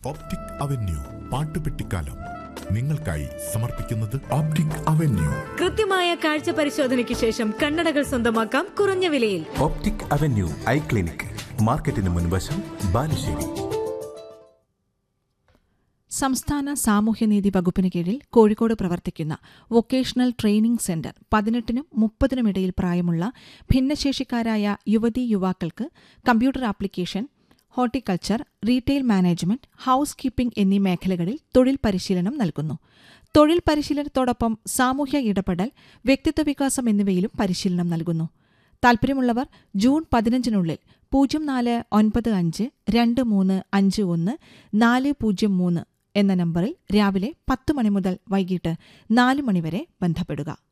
optic avenue പാട്ടുപെട്ടിക്കാലം നിങ്ങൾക്കായി സമർപ്പിക്കുന്നത് optic avenue കൃത്യമായ കാഴ്ച പരിശോധനയ്ക്ക് ശേഷം കണ്ണടകൾ സ്വന്തമാക്കാം കുറഞ്ഞ വിലയിൽ ഓപ്റ്റിക് അവന്യൂ ഐ ക്ലിനിക് മാർക്കറ്റിന് മുൻവശം ബാലുശ്ശേരി സംസ്ഥാന സാമൂഹ്യനീതി വകുപ്പിന് കീഴിൽ കോഴിക്കോട് പ്രവർത്തിക്കുന്ന വൊക്കേഷണൽ ട്രെയിനിംഗ് സെന്റർ പതിനെട്ടിനും മുപ്പതിനും ഇടയിൽ പ്രായമുള്ള ഭിന്നശേഷിക്കാരായ യുവതീ യുവാക്കൾക്ക് computer application horticulture retail management housekeeping എന്നീ മേഖലകളിൽ തൊഴിൽ പരിശീലനം നൽകുന്നു തൊഴിൽ പരിശീലനത്തോടൊപ്പം സാമൂഹ്യ ഇടപെടൽ വ്യക്തിത്വ വികാസം എന്നിവയിലും പരിശീലനം നൽകുന്നു താൽപര്യമുള്ളവർ ജൂൺ പതിനഞ്ചിനുള്ളിൽ പൂജ്യം നാല് ഒൻപത് അഞ്ച് രണ്ട് മൂന്ന് അഞ്ച് ഒന്ന് നാല് പൂജ്യം മൂന്ന് എന്ന നമ്പറിൽ രാവിലെ പത്ത് മണി മുതൽ വൈകിട്ട് നാല് മണിവരെ ബന്ധപ്പെടുക